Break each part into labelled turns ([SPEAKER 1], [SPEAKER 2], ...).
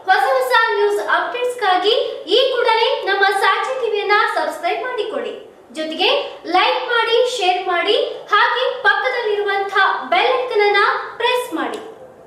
[SPEAKER 1] ಹೊಸ ಹೊಸ ನ್ಯೂಸ್ ಅಪ್ಡೇಟ್ಸ್ಗಾಗಿ ಈ ಕೂಡಲೇ ನಮ್ಮ ಸಾಕ್ಷಿ ಟಿವಿಯನ್ನ ಸಬ್ಸ್ಕ್ರೈಬ್ ಮಾಡಿಕೊಳ್ಳಿ ಜೊತೆಗೆ ಲೈಕ್ ಮಾಡಿ ಶೇರ್ ಮಾಡಿ ಹಾಗೆ ಪಕ್ಕದಲ್ಲಿರುವಂತಹ ಬೆಲ್ ಐಕನ್ ಅನ್ನ ಪ್ರೆಸ್ ಮಾಡಿ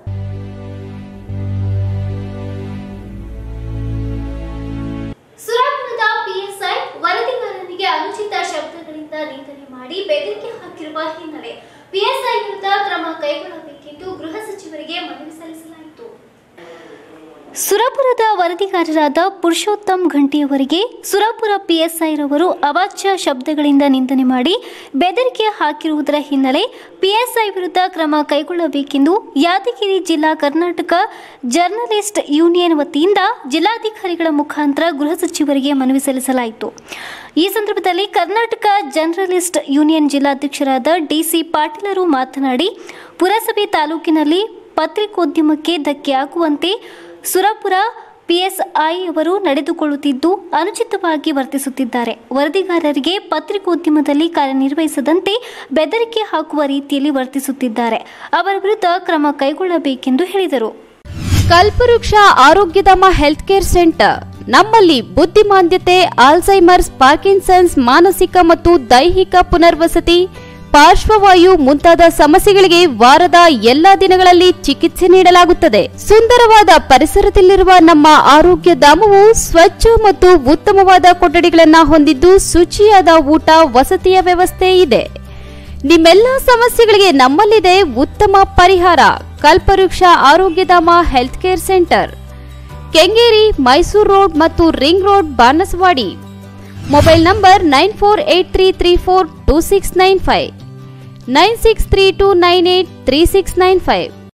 [SPEAKER 1] ಸುರಪುರದ ಪಿಎಸ್ಐ ವರದಿಗಾರನಿಗೆ ಅನುಚಿತ ಶಬ್ದಗಳಿಂದ ನಿಂದನೆ ಮಾಡಿ ಬೆದರಿಕೆ ಹಾಕಿರುವ ಹಿನ್ನೆಲೆ ಪಿಎಸ್ಐ ವಿರುದ್ಧ ಕ್ರಮ ಕೈಗೊಳ್ಳಬೇಕೆಂದು ಗೃಹ ಸಚಿವರಿಗೆ ಮನವಿ ಸಲ್ಲಿಸಲಾಯಿತು ಸುರಪುರದ ವರದಿಗಾರರಾದ ಪುರುಷೋತ್ತಮ್ ಘಂಟಿಯವರಿಗೆ ಸುರಪುರ ಪಿಎಸ್ಐ ರವರು ಅವಾಚ್ಯ ಶಬ್ದಗಳಿಂದ ನಿಂದನೆ ಮಾಡಿ ಬೆದರಿಕೆ ಹಾಕಿರುವುದರ ಹಿನ್ನೆಲೆ ಪಿಎಸ್ಐ ವಿರುದ್ಧ ಕ್ರಮ ಕೈಗೊಳ್ಳಬೇಕೆಂದು ಯಾದಗಿರಿ ಜಿಲ್ಲಾ ಕರ್ನಾಟಕ ಜರ್ನಲಿಸ್ಟ್ ಯೂನಿಯನ್ ವತಿಯಿಂದ ಜಿಲ್ಲಾಧಿಕಾರಿಗಳ ಮುಖಾಂತರ ಗೃಹ ಸಚಿವರಿಗೆ ಮನವಿ ಸಲ್ಲಿಸಲಾಯಿತು ಈ ಸಂದರ್ಭದಲ್ಲಿ ಕರ್ನಾಟಕ ಜರ್ನಲಿಸ್ಟ್ ಯೂನಿಯನ್ ಜಿಲ್ಲಾಧ್ಯಕ್ಷರಾದ ಡಿಸಿ ಪಾಟೀಲರು ಮಾತನಾಡಿ ಪುರಸಭೆ ತಾಲೂಕಿನಲ್ಲಿ ಪತ್ರಿಕೋದ್ಯಮಕ್ಕೆ ಧಕ್ಕೆಯಾಗುವಂತೆ ಸುರಪುರ ಪಿಎಸ್ಐ ಅವರು ನಡೆದುಕೊಳ್ಳುತ್ತಿದ್ದು ಅನುಚಿತವಾಗಿ ವರ್ತಿಸುತ್ತಿದ್ದಾರೆ ವರದಿಗಾರರಿಗೆ ಪತ್ರಿಕೋದ್ಯಮದಲ್ಲಿ ಕಾರ್ಯನಿರ್ವಹಿಸದಂತೆ ಬೆದರಿಕೆ ಹಾಕುವ ರೀತಿಯಲ್ಲಿ ವರ್ತಿಸುತ್ತಿದ್ದಾರೆ ಅವರ ವಿರುದ್ಧ ಕ್ರಮ ಕೈಗೊಳ್ಳಬೇಕೆಂದು ಹೇಳಿದರು
[SPEAKER 2] ಕಲ್ಪವೃಕ್ಷ ಆರೋಗ್ಯಧಾಮ ಹೆಲ್ತ್ ಕೇರ್ ಸೆಂಟರ್ ನಮ್ಮಲ್ಲಿ ಬುದ್ಧಿಮಾಂದ್ಯತೆ ಆಲ್ಝೈಮರ್ಸ್ ಪಾರ್ಕಿನ್ಸನ್ಸ್ ಮಾನಸಿಕ ಮತ್ತು ದೈಹಿಕ ಪುನರ್ವಸತಿ ಪಾರ್ಶ್ವವಾಯು ಮುಂತಾದ ಸಮಸ್ಯೆಗಳಿಗೆ ವಾರದ ಎಲ್ಲಾ ದಿನಗಳಲ್ಲಿ ಚಿಕಿತ್ಸೆ ನೀಡಲಾಗುತ್ತದೆ ಸುಂದರವಾದ ಪರಿಸರದಲ್ಲಿರುವ ನಮ್ಮ ಆರೋಗ್ಯ ಧಾಮವು ಸ್ವಚ್ಛ ಮತ್ತು ಉತ್ತಮವಾದ ಕೊಠಡಿಗಳನ್ನು ಹೊಂದಿದ್ದು ಶುಚಿಯಾದ ಊಟ ವಸತಿಯ ವ್ಯವಸ್ಥೆ ಇದೆ ನಿಮ್ಮೆಲ್ಲ ಸಮಸ್ಯೆಗಳಿಗೆ ನಮ್ಮಲ್ಲಿದೆ ಉತ್ತಮ ಪರಿಹಾರ Kalpavriksha Arogyadhama health care centre Kengeri Mysuru road ಮತ್ತು ring road Banasawadi mobile number nine four eight three three four two six nine five nine six three two nine eight three six nine five